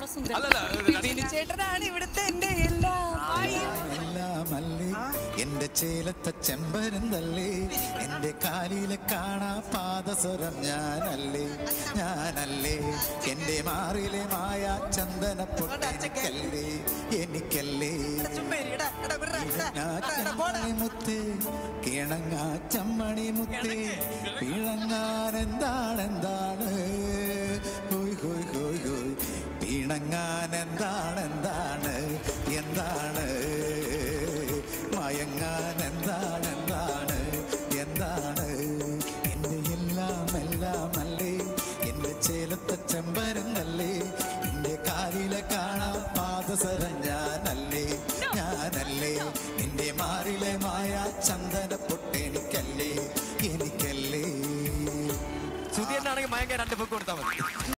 സുന്ദരൻ അല്ലല്ല ചേട്ടനാണ് ഇവിടുത്തെ എന്റെ എല്ലാം എല്ലാമല്ലേ എന്റെ ചേലത്തെ ചെമ്പരുന്തല്ലേ എന്റെ കാലിലെ കാണാ പാദസ്വരം ഞാനല്ലേ ഞാനല്ലേ എന്റെ മാറിലെ മായ ചന്ദന പൊട്ടല്ലേ എനിക്കല്ലേ ചമ്മണി മുത്തേ കിണങ്ങാ ചമ്മണി മുത്തേ പിണങ്ങാൻ എന്താണ് എന്താണ് ഹോയ് ഹോയ് ഹോയ് ഹോയ് പിണങ്ങാൻ എന്താണ് എന്താണ് എന്താണ് മയങ്ങാൻ എന്താണ് എന്താണ് എന്താണ് എന്റെ എല്ലാം എല്ലാം അല്ലേ എന്റെ ചേലത്തെ ചെമ്പരങ്ങല്ലേ എന്റെ കാലിലെ കാണാൻ പാദസരം ഞാനല്ലേ ഞാനല്ലേ എന്റെ മാറിലെ മായ ചന്ദന പൊട്ടെനിക്കല്ലേ എനിക്കല്ലേ സുധീരനാണെങ്കിൽ മയങ്ങ രണ്ട് ബുക്ക് കൊടുത്താൽ മതി